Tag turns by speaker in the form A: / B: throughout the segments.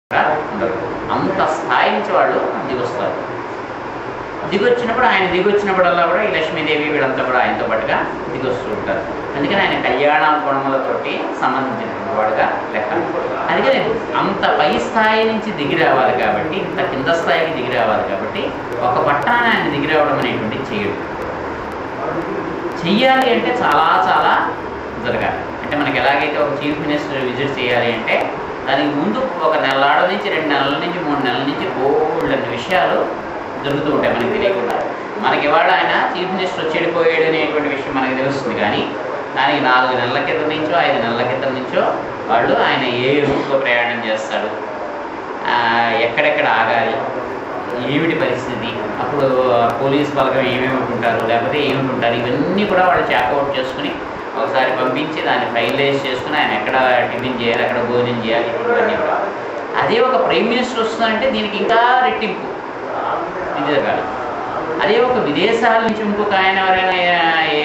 A: ఉండరు అంత స్థాయి నుంచి వాళ్ళు దిగొస్తారు దిగొచ్చినప్పుడు ఆయన దిగొచ్చినప్పుడల్లా కూడా ఈ లక్ష్మీదేవి వీళ్ళంతా కూడా ఆయనతో పాటుగా దిగొస్తూ ఉంటారు అందుకని ఆయన కళ్యాణ గుణములతోటి సంబంధించినటువంటి వాడుగా లెక్క అందుకని అంత పై స్థాయి నుంచి దిగి రావాలి కాబట్టి ఇంత కింద స్థాయికి దిగి రావాలి కాబట్టి ఒక పట్టాన ఆయన దిగి రావడం అనేటువంటి చేయడు చెయ్యాలి అంటే చాలా చాలా జరగాలి అంటే మనకి ఎలాగైతే ఒక చీఫ్ మినిస్టర్ విజిట్ చేయాలి అంటే దానికి ముందు ఒక నెలలాడ నుంచి రెండు నెలల నుంచి మూడు నెలల నుంచి బోల్డ్ అన్ని విషయాలు జరుగుతూ ఉంటాయి మనకి తెలియకుండా మనకి ఇవాళ ఆయన చీఫ్ మినిస్టర్ వచ్చి వెళ్ళిపోయాడు అనేటువంటి విషయం మనకి తెలుస్తుంది కానీ దానికి నాలుగు నెలల క్రితం నుంచో ఐదు నెలల క్రితం నుంచో వాళ్ళు ఆయన ఏ రూట్లో ప్రయాణం చేస్తాడు ఆ, ఎక్కడెక్కడ ఆగాలి ఏమిటి పరిస్థితి అప్పుడు పోలీస్ బలగం ఏమేమి ఉంటుంటారు లేకపోతే ఏమిటి ఉంటారు ఇవన్నీ కూడా వాళ్ళు చెక్అవుట్ చేసుకుని ఒకసారి పంపించి దాన్ని ఫైనలైజ్ చేసుకుని ఆయన ఎక్కడ టిఫిన్ చేయాలి ఎక్కడ భోజనం చేయాలి ఇవన్నీ కూడా అదే ఒక ప్రైమ్ మినిస్టర్ వస్తుందంటే దీనికి ఇంకా రెట్టింపు ఇది జరగాలి అదే ఒక విదేశాల నుంచి ఇంకొక ఆయన ఎవరైనా ఏ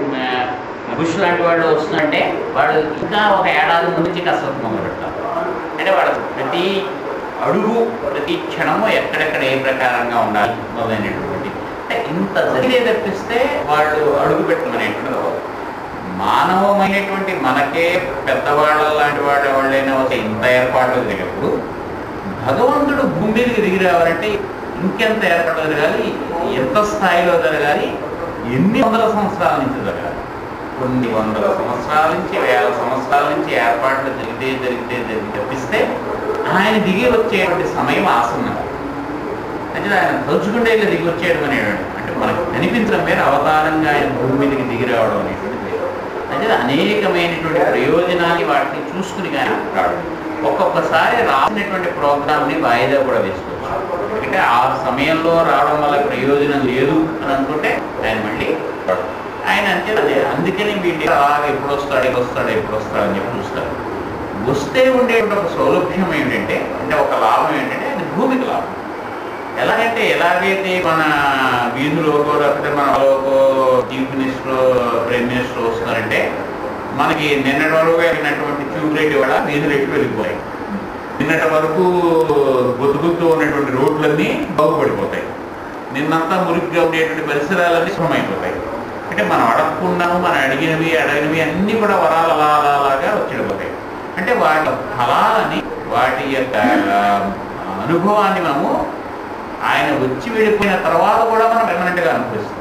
A: బుష్ లాంటి వాళ్ళు వస్తుందంటే వాళ్ళు ఇంకా ఒక ఏడాది ముందు నుంచి కసరత్తు మొదలు పెడతారు అంటే వాళ్ళ ప్రతి అడుగు ప్రతి క్షణము ఎక్కడెక్కడ ఏ ప్రకారంగా ఉండాలి మొదలైనటువంటి అంటే ఇంత జరిగే తప్పిస్తే వాళ్ళు అడుగు పెట్టమనేటువంటిది అవ్వదు. మానవమైనటువంటి మనకే పెద్దవాళ్ళ లాంటి వాళ్ళ వాళ్ళైనా ఒక ఇంత ఏర్పాట్లు జరిగినప్పుడు భగవంతుడు భూమి మీదకి దిగి రావాలంటే ఇంకెంత ఏర్పాటు జరగాలి ఎంత స్థాయిలో జరగాలి ఎన్ని వందల సంవత్సరాల నుంచి జరగాలి కొన్ని వందల సంవత్సరాల నుంచి వేల సంవత్సరాల నుంచి ఏర్పాట్లు జరిగితే జరిగితే జరిగి తప్పిస్తే ఆయన దిగి వచ్చేటువంటి సమయం ఆసన్నం అంటే ఆయన తలుచుకుంటే ఇక దిగి వచ్చేయడం అనేటువంటి అంటే మనకు కనిపించడం వేరు అవతారంగా ఆయన భూమి మీదకి దిగి రావడం అనేటువంటి వేరు అంటే అనేకమైనటువంటి ప్రయోజనాలు వాటిని చూసుకుని కానీ రావడం ఒక్కొక్కసారి రాసినటువంటి ప్రోగ్రామ్ని వాయిదా కూడా వేసుకోవచ్చు ఎందుకంటే ఆ సమయంలో రావడం వల్ల ప్రయోజనం లేదు అని అనుకుంటే ఆయన మళ్ళీ రాడు. ఆయన అంతే అదే అందుకని వీళ్ళు అలాగే ఎప్పుడు వస్తాడు ఎప్పుడు వస్తాడు ఎప్పుడు వస్తాడు అని చెప్పి చూస్తారు వస్తే ఉండేటువంటి ఒక సౌలభ్యం ఏంటంటే అంటే ఒక లాభం ఏంటంటే అది భూమికి లాభం ఎలాగంటే ఎలాగైతే మన వీధులోకో లేకపోతే మన లోకో చీఫ్ మినిస్టర్ ప్రైమ్ మినిస్టర్ వస్తున్నారంటే మనకి నిన్నటి వరకు అయినటువంటి ట్యూబ్ లైట్ కూడా వీధులు ఎట్టు వెళ్ళిపోయాయి నిన్నటి వరకు గుద్దుగుద్దు ఉన్నటువంటి రోడ్లన్నీ బాగుపడిపోతాయి నిన్నంతా మురికిగా ఉండేటువంటి పరిసరాలన్నీ శుభమైపోతాయి అంటే మనం అడగకుండాను మనం అడిగినవి అడగినవి అన్నీ కూడా వరాలు అలా అలా అలాగా వచ్చేడిపోతాయి అంటే వాటి ఫలాలని వాటి యొక్క ఆ, అనుభవాన్ని మనము ఆయన వచ్చి వెళ్ళిపోయిన తర్వాత కూడా మనం పెర్మనెంట్గా అనుభవిస్తాం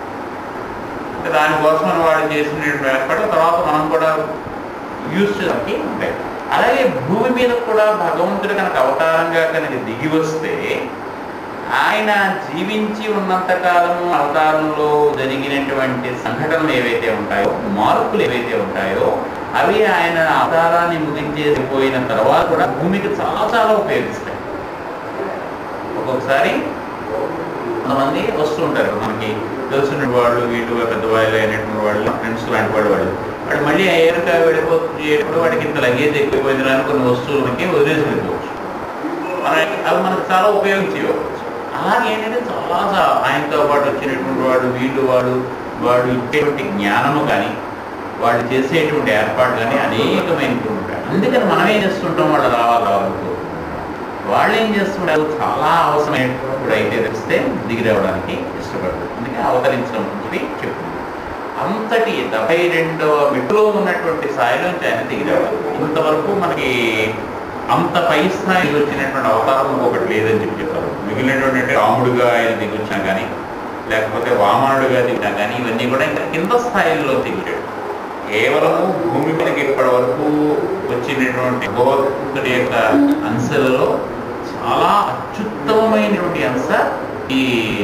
A: అంటే దానికోసం మనం వాడు చేసినటువంటి ఏర్పాటు తర్వాత మనం కూడా యూజ్ చేయడానికి ఉంటాయి అలాగే భూమి మీద కూడా భగవంతుడు కనుక అవతారంగా కనుక దిగి వస్తే ఆయన జీవించి ఉన్నంత కాలము అవతారంలో జరిగినటువంటి సంఘటనలు ఏవైతే ఉంటాయో మార్పులు ఏవైతే ఉంటాయో అవి ఆయన అవతారాన్ని ముగించేసిపోయిన తర్వాత కూడా భూమికి చాలా చాలా ఉపయోగిస్తాయి ఒక్కొక్కసారి కొంతమంది వస్తూ ఉంటారు మనకి తెలిసిన వాళ్ళు వీళ్ళు పెద్దవాళ్ళు అయినటువంటి వాళ్ళు ఫ్రెండ్స్ లాంటి వాళ్ళు వాళ్ళు వాడు మళ్ళీ ఏరుగా వెళ్ళిపోతున్నప్పుడు వాడికి ఇంత లగేజ్ ఎక్కువైపోయింది అని కొన్ని వస్తువులకి వదిలేసి వెళ్ళిపోవచ్చు మనకి అవి మనకు చాలా ఉపయోగించేవచ్చు అలాగే ఏంటంటే చాలా చా- ఆయనతో పాటు వచ్చినటువంటి వాడు వీళ్ళు వాడు వాడు ఇచ్చేటువంటి జ్ఞానము కానీ వాళ్ళు చేసేటువంటి ఏర్పాట్లు కానీ అనేకమైనటువంటి ఉంటాయి అందుకని మనం ఏం చేస్తుంటాం వాళ్ళు రావాలి రావాలనుకో వాళ్ళు ఏం చేస్తుంటారు చాలా అవసరమైనప్పుడు అయితే తెలిస్తే దిగి రావడానికి ఇష్టపడతారు అందుకే అవతరించడం అని చెప్పి చెప్తుంది అంతటి డెబ్బై రెండవ మెట్టులో ఉన్నటువంటి స్థాయిలోంచి ఆయన దిగి రావాలి ఇంతవరకు మనకి అంత పై స్థాయికి వచ్చినటువంటి అవతారం ఇంకొకటి లేదని చెప్పి చెప్పారు మిగిలినటువంటి అంటే రాముడుగా ఆయన దిగి వచ్చినా కానీ లేకపోతే వామనుడుగా దిగినా కానీ ఇవన్నీ కూడా ఇంకా కింద స్థాయిల్లో దిగాడు కేవలము భూమి మీదకి ఇప్పటి వరకు వచ్చినటువంటి భగవంతుడి యొక్క అంశాలలో చాలా అత్యుత్తమమైనటువంటి అంశ ఈ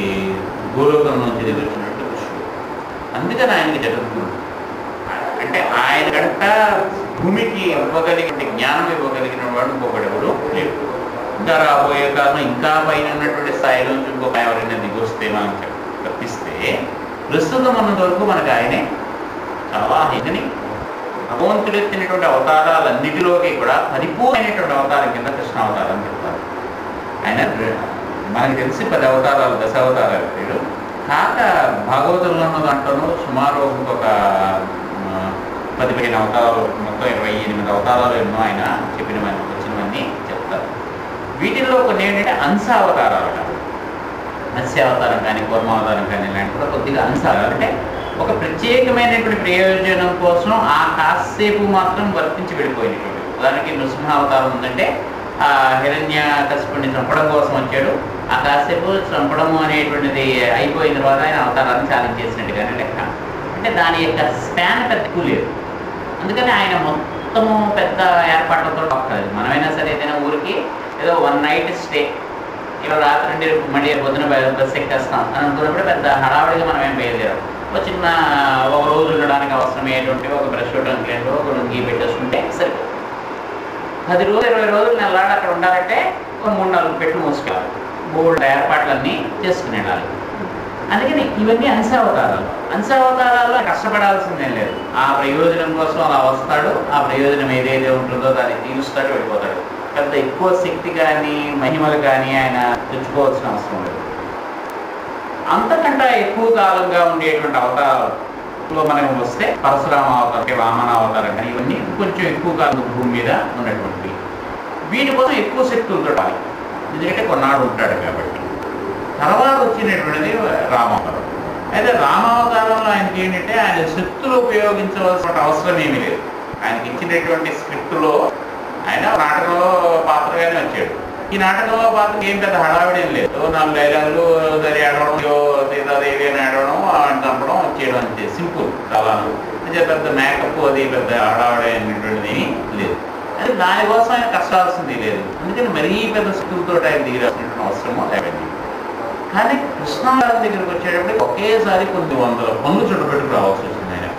A: భూలోకం నుంచి దిగొచ్చినట్టు కృష్ణుడు అందుకని ఆయనకి జగద్గురు అంటే ఆయన కంట భూమికి ఇవ్వగలిగిన జ్ఞానం ఇవ్వగలిగిన వాడు ఇంకొకటి ఎవరు లేడు ఇంకా రాబోయే కాలం ఇంకా పైన ఉన్నటువంటి స్థాయిలో నుంచి ఇంకొక ఎవరైనా దిగొస్తే మనం చెప్- తప్పిస్తే ప్రస్తుతం ఉన్నంత వరకు మనకి ఆయనే చాలా హితని భగవంతుడు ఎత్తినటువంటి అవతారాలన్నిటిలోకి కూడా పరిపూర్ణమైనటువంటి అవతారం కింద కృష్ణ అవతారం అని చెప్తారు ఆయన రె- మనకి తెలిసి పది అవతారాలు దశ అవతారాలు పేరు కాక భాగవతంలో ఉన్న దాంట్లోనూ సుమారు ఇంకొక ఆ, పది పదిహేను అవతారాలు మొత్తం ఇరవై ఎనిమిది అవతారాలు ఎన్నో ఆయన చెప్పినవన్నీ వచ్చినవన్నీ చెప్తారు వీటిల్లో కొన్ని ఏంటంటే అంశావతారాలు అంటారు. మత్స్యావతారం కానీ కూర్మావతారం కానీ ఇలాంటి కూడా కొద్దిగా అంశాలు అంటే ఒక ప్రత్యేకమైనటువంటి ప్రయోజనం కోసం ఆ కాసేపు మాత్రం వర్తించి వెళ్ళిపోయినటువంటి ఉదాహరణకి నృసింహావతారం ఉందంటే ఆ హిరణ్య కశిపుణ్ణి చంపడం కోసం వచ్చాడు ఆ కాసేపు చంపడము అనేటువంటిది అయిపోయిన తర్వాత ఆయన అవతారాన్ని చాలించేసినట్టుగానే లెక్క అంటే దాని యొక్క స్పాన్ పెద్ద ఎక్కువ లేదు అందుకని ఆయన మొత్తము పెద్ద ఏర్పాట్లతో ఒక్కలేదు మనమైనా సరే ఏదైనా ఊరికి ఏదో వన్ నైట్ స్టే ఇవాళ రాత్రి నుండి రేపు మళ్ళీ రేపు పొద్దున బయ- బస్సు ఎక్కేస్తాం అని అనుకున్నప్పుడు పెద్ద హడావుడిగా మనం ఏం బయలుదేరాం ఒక చిన్న ఒక రోజు ఉండడానికి అవసరమయ్యేటువంటి ఒక బ్రష్ క్లీన్ ఒక లుంగి పెట్టేసుకుంటే సరిపోతుంది పది రోజులు ఇరవై రోజులు నెలలాడు అక్కడ ఉండాలంటే ఒక మూడు నాలుగు పెట్టు మూసుకోవాలి మూడు ఏర్పాట్లన్నీ చేసుకుని వెళ్ళాలి అందుకని ఇవన్నీ అంశావతారాలు అంశావతారాల్లో కష్టపడాల్సిందేం లేదు ఆ ప్రయోజనం కోసం అలా వస్తాడు ఆ ప్రయోజనం ఏదైతే ఉంటుందో దాన్ని తీరుస్తాడు వెళ్ళిపోతాడు పెద్ద ఎక్కువ శక్తి కానీ మహిమలు కానీ ఆయన తెచ్చుకోవాల్సిన అవసరం లేదు అంతకంటే ఎక్కువ కాలంగా ఉండేటువంటి అవతారాలలో మనం వస్తే పరశురామ అవతారం వామన అవతారం కానీ ఇవన్నీ కొంచెం ఎక్కువ కాలం భూమి మీద ఉన్నటువంటివి వీటి కోసం ఎక్కువ శక్తులతో ఉండాలి ఎందుకంటే కొన్నాడు ఉంటాడు కాబట్టి తర్వాత వచ్చినటువంటిది రామావతారం అయితే రామావతారంలో ఆయనకి ఏంటంటే ఆయన శక్తులు ఉపయోగించవలసిన అవసరం ఏమీ లేదు ఆయనకి ఇచ్చినటువంటి స్క్రిప్ట్లో ఆయన నాటకంలో పాత్రగానే వచ్చాడు ఈ నాటకంలో పాత్ర ఏం పెద్ద హడావిడి ఏం లేదు ఓ నాలుగు డైలాగులు సరి ఆడడం ఓ సీతాదేవి అని ఆడడం ఆయన చంపడం వచ్చేయడం అంతే సింపుల్ చాలా అంటే పెద్ద మేకప్ అది పెద్ద హడావిడి అనేటువంటిది ఏమీ లేదు అది దానికోసం ఆయన కష్టాల్సింది లేదు అందుకని మరీ పెద్ద శక్తులతో ఆయన దిగిరాల్సిన అవసరమో లేదండి కానీ కృష్ణారాయణ దగ్గరికి వచ్చేటప్పుడు ఒకేసారి కొన్ని వందల పనులు చుట్టబెట్టుకు రావాల్సి వచ్చింది ఆయన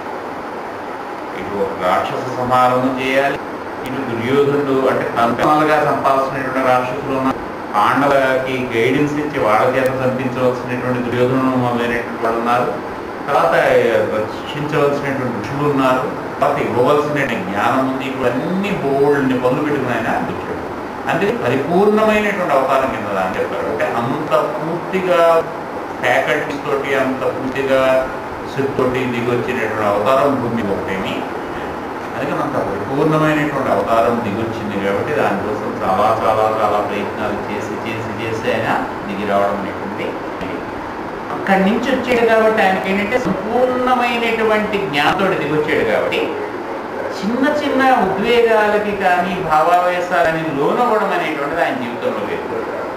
A: ఇటు ఒక రాక్షస సంహారం చేయాలి ఇటు దుర్యోధనుడు అంటే కంపెనలుగా చంపాల్సినటువంటి రాక్షసులు ఉన్నారు పాండవకి గైడెన్స్ ఇచ్చి వాళ్ళ చేత చంపించవలసినటువంటి దుర్యోధనుడు మొదలైనటువంటి వాళ్ళు ఉన్నారు తర్వాత రక్షించవలసినటువంటి ఋషులు ఉన్నారు తర్వాత ఇవ్వవలసిన జ్ఞానం ఉంది ఇవన్నీ బోల్డ్ని పనులు పెట్టుకుని ఆయన వచ్చాడు అందుకే పరిపూర్ణమైనటువంటి అవతారం కింద అని చెప్పారు అంటే అంత పూర్తిగా ఫ్యాకల్టీస్ తోటి అంత పూర్తిగా శక్తి తోటి దిగి వచ్చినటువంటి అవతారం భూమి ఒకటేమి అందుకని అంత పరిపూర్ణమైనటువంటి అవతారం దిగొచ్చింది కాబట్టి దానికోసం చాలా చాలా చాలా ప్రయత్నాలు చేసి చేసి చేసి ఆయన దిగి రావడం అనేటువంటి అక్కడి నుంచి వచ్చాడు కాబట్టి ఆయనకి ఏంటంటే సంపూర్ణమైనటువంటి జ్ఞానంతో దిగొచ్చాడు కాబట్టి చిన్న చిన్న ఉద్వేగాలకి కానీ భావావేశాలని లోనవ్వడం అనేటువంటిది ఆయన జీవితంలో లేదు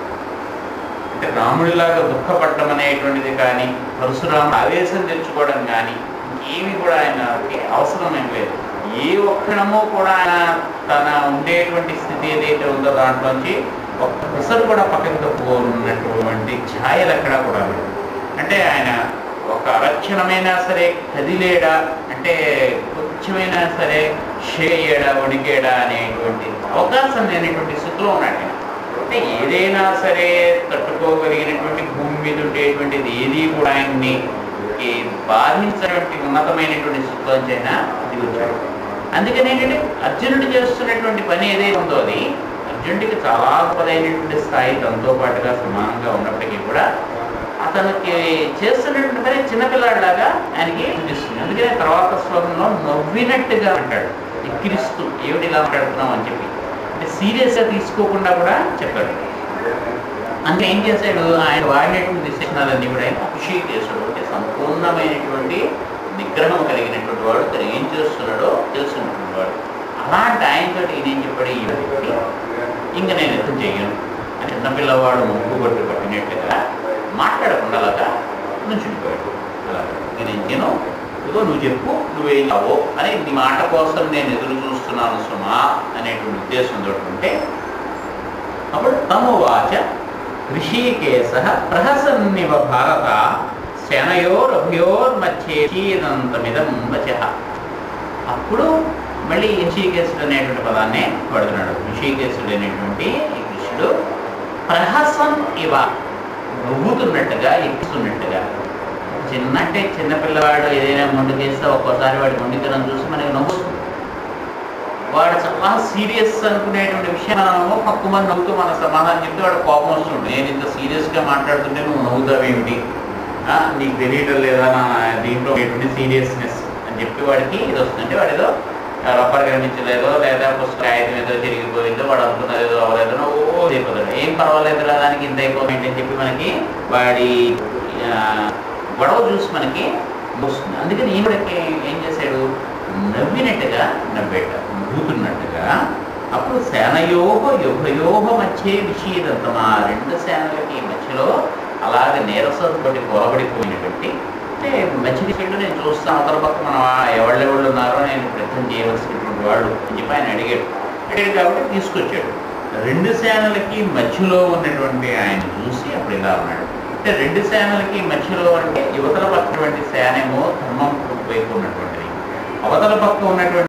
A: అంటే రాముడిలాగా దుఃఖపడడం అనేటువంటిది కానీ పరశురామ ఆవేశం తెచ్చుకోవడం కానీ ఏమి కూడా ఆయనకి అవసరం ఏం లేదు ఏ ఒక్కడమో కూడా ఆయన తన ఉండేటువంటి స్థితి ఏదైతే ఉందో దాంట్లోంచి ఒక్క పిసరు కూడా పక్కకి తప్పుకున్నటువంటి ఛాయలు ఎక్కడా కూడా లేవు అంటే ఆయన ఒక అరక్షణమైనా సరే కదిలేడా అంటే కొంచెమైనా సరే షేయడా వణికేడా అనేటువంటి అవకాశం లేనటువంటి స్థితిలో ఉన్నాడు ఆయన. అంటే ఏదైనా సరే తట్టుకోగలిగినటువంటి భూమి మీద ఉండేటువంటిది ఏది కూడా ఆయన్ని ఈ బాధించినటువంటి ఉన్నతమైనటువంటి స్థితిలోంచి అయినా దిగొచ్చాడు అందుకని ఏంటంటే అర్జునుడు చేస్తున్నటువంటి పని ఏదైతే ఉందో అది అర్జునుడికి చాలా గొప్పదైనటువంటి స్థాయి తనతో పాటుగా సమానంగా ఉన్నప్పటికీ కూడా అతనికి చేస్తున్నటువంటి పని చిన్నపిల్లాడిలాగా ఆయనకి చూపిస్తుంది అందుకనే తర్వాత శ్లోకంలో నవ్వినట్టుగా అంటాడు ఎక్కిరిస్తూ ఏమిటి ఇలా మాట్లాడుతున్నాం అని చెప్పి అంటే సీరియస్గా తీసుకోకుండా కూడా చెప్పాడు అంటే ఏం చేశాడు ఆయన వాడినటువంటి విశేషణాలన్నీ కూడా ఆయన ఖుషి చేశాడు అంటే సంపూర్ణమైనటువంటి నిగ్రహం కలిగినటువంటి వాడు తను ఏం చేస్తున్నాడో తెలుసుకున్నటువంటి వాడు అలాంటి ఆయనతో ఈయన చెప్పాడు ఈ వ్యక్తి ఇంకా నేను యుద్ధం చెయ్యను అని చిన్నపిల్లవాడు ముగ్గు కొట్టు పట్టినట్టుగా మాట్లాడకుండా అలాగా నుంచుడిపోయాడు అలా నేను నేను ఇదిగో నువ్వు చెప్పు నువ్వేం కావో అని నీ మాట కోసం నేను ఎదురు చూస్తున్నాను సుమా అనేటువంటి ఉద్దేశంతో ఉంటే అప్పుడు తమువాచ ఋషికేశ ప్రహసన్నివ భారత శనయోరభయోర్మధ్యేదంతమిదం వచ అప్పుడు మళ్ళీ ఋషికేశుడు అనేటువంటి పదాన్ని వాడుతున్నాడు ఋషికేశుడు అనేటువంటి ఈ కృష్ణుడు ప్రహసన్ ఇవ నవ్వుతున్నట్టుగా ఎక్కిస్తున్నట్టుగా చిన్న అంటే చిన్నపిల్లవాడు ఏదైనా మొండికేస్తే ఒక్కోసారి వాడి మొండితనం చూసి మనకి నవ్వుతుంది వాడు చాలా సీరియస్ అనుకునేటువంటి విషయం మనము పక్కుమని నవ్వుతూ మన సమాధానం చెప్తే వాడు కోపం వస్తుంది నేను ఇంత సీరియస్గా మాట్లాడుతుంటే నువ్వు నవ్వుతావేమిటి ఆ, నీకు తెలియటం లేదా నా దీంట్లో ఉండేటువంటి సీరియస్నెస్ అని చెప్పి వాడికి ఇది వస్తుందంటే వాడు ఏదో రబ్బర్ కనిపించలేదో లేదా పుస్తకం కాగితం ఏదో తిరిగిపోయిందో వాడు అనుకున్నది ఏదో అవ్వలేదో ఓ అయిపోతాడు ఏం పర్వాలేదు దానికి ఇంత అయిపోయింది అని చెప్పి మనకి వాడి ఆ, గొడవ చూసి మనకి వస్తుంది అందుకని ఈయన కూడా ఏ- ఏం చేశాడు నవ్వినట్టుగా నవ్వాడు నవ్వుతున్నట్టుగా అప్పుడు సేనయోహ యుభయోహ మధ్య విషీదంతం ఆ రెండు సేనలకి మధ్యలో అలాగే నీరసంతో పొరబడిపోయినటువంటి అంటే మంచి చెడు నేను చూస్తాను అవతల పక్క మనం ఎవళ్ళెవళ్ళు ఉన్నారో నేను ప్రయత్నం చేయవలసినటువంటి వాళ్ళు అని చెప్పి ఆయన అడిగాడు అడిగాడు కాబట్టి తీసుకొచ్చాడు రెండు సేనలకి మధ్యలో ఉన్నటువంటి ఆయన చూసి అప్పుడు ఇలా ఉన్నాడు అంటే రెండు సేనలకి మధ్యలో అంటే యువతల పక్కటువంటి సేనేమో ధర్మం వైపు ఉన్నటువంటిది అవతల పక్క ఉన్నటువంటి